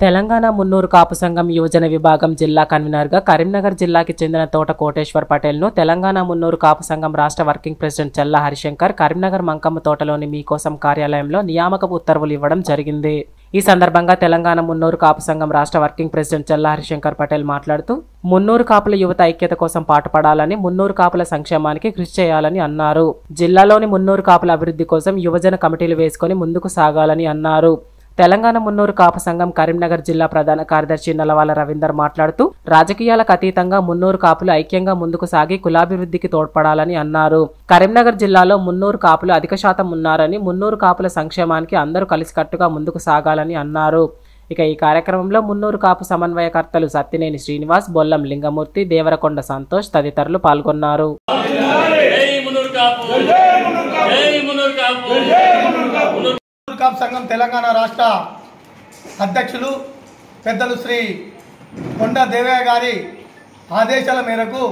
తెలంగాణ మున్నూరు కాపు సంఘం యువజన విభాగం జిల్లా కన్వీనర్గా కరీంనగర్ జిల్లాకి చెందిన తోట కోటేశ్వర్ పటేల్ను తెలంగాణ మున్నూరు కాపు సంఘం రాష్ట్ర వర్కింగ్ ప్రెసిడెంట్ చల్లా హరిశంకర్ కరీంనగర్ మంకమ్మ తోటలోని మీకోసం కార్యాలయంలో నియామక ఉత్తర్వులు ఇవ్వడం జరిగింది ఈ సందర్భంగా తెలంగాణ మున్నూరు కాపు సంఘం రాష్ట్ర వర్కింగ్ ప్రెసిడెంట్ చల్లా హరిశంకర్ పటేల్ మాట్లాడుతూ మున్నూరు కాపుల యువత ఐక్యత కోసం పాటుపడాలని మున్నూరు కాపుల సంక్షేమానికి కృషి చేయాలని అన్నారు జిల్లాలోని మున్నూరు కాపుల అభివృద్ధి కోసం యువజన కమిటీలు వేసుకొని ముందుకు సాగాలని అన్నారు తెలంగాణ మున్నూరు కాపు సంఘం కరీంనగర్ జిల్లా ప్రధాన కార్యదర్శి నల్లవాల రవీందర్ మాట్లాడుతూ రాజకీయాలకు అతీతంగా మున్నూరు కాపులు ఐక్యంగా ముందుకు సాగి కులాభివృద్ధికి తోడ్పడాలని అన్నారు కరీంనగర్ జిల్లాలో మున్నూరు కాపులు అధిక శాతం ఉన్నారని మున్నూరు కాపుల సంక్షేమానికి అందరూ కలిసికట్టుగా ముందుకు సాగాలని అన్నారు ఇక ఈ కార్యక్రమంలో మున్నూరు కాపు సమన్వయకర్తలు సత్తినేని శ్రీనివాస్ బొల్లం లింగమూర్తి దేవరకొండ సంతోష్ తదితరులు పాల్గొన్నారు జై మునూర్ కాపు జై మునూర్ కాపు మున్నూరు కాపు సంఘం తెలంగాణ రాష్ట్ర అధ్యక్షులు పెద్దలు శ్రీ కొండ దేవయ్య గారి ఆదేశాల మేరకు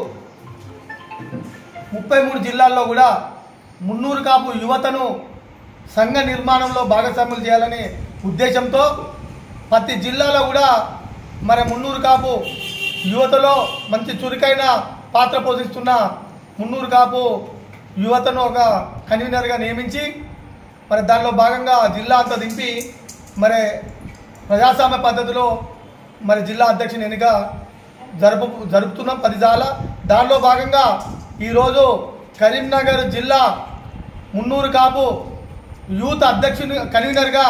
ముప్పై మూడు జిల్లాల్లో కూడా మున్నూరు కాపు యువతను సంఘ నిర్మాణంలో భాగస్వాములు చేయాలనే ఉద్దేశంతో ప్రతి జిల్లాలో కూడా మరి మున్నూరు కాపు యువతలో మంచి చురుకైన పాత్ర పోషిస్తున్న మున్నూరు కాపు యువతను ఒక కన్వీనర్గా నియమించి మరి దానిలో భాగంగా జిల్లా అంతా దింపి మరి ప్రజాస్వామ్య పద్ధతిలో మరి జిల్లా అధ్యక్షుని ఎన్నిక జరుపు జరుపుతున్నాం పది జాల దానిలో భాగంగా ఈరోజు కరీంనగర్ జిల్లా మున్నూరు కాపు యూత్ అధ్యక్షుని కన్వీనర్గా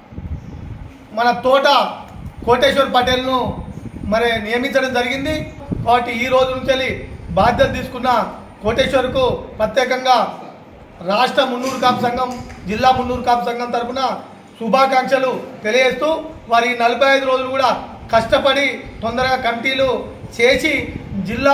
మన తోట కోటేశ్వర్ పటేల్ను మరి నియమించడం జరిగింది కాబట్టి ఈ రోజు నుంచి వెళ్ళి బాధ్యత తీసుకున్న కోటేశ్వర్కు ప్రత్యేకంగా రాష్ట్ర మున్నూరు కాపు సంఘం జిల్లా మున్నూరు కాపు సంఘం తరఫున శుభాకాంక్షలు తెలియజేస్తూ వారి ఈ నలభై ఐదు రోజులు కూడా కష్టపడి తొందరగా కమిటీలు చేసి జిల్లా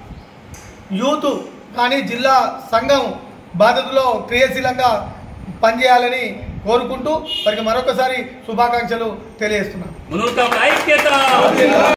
యూత్ కానీ జిల్లా సంఘం బాధ్యతలో క్రియాశీలంగా పనిచేయాలని కోరుకుంటూ వారికి మరొకసారి శుభాకాంక్షలు తెలియజేస్తున్నాను మునూర్ కాపు ఐక్యత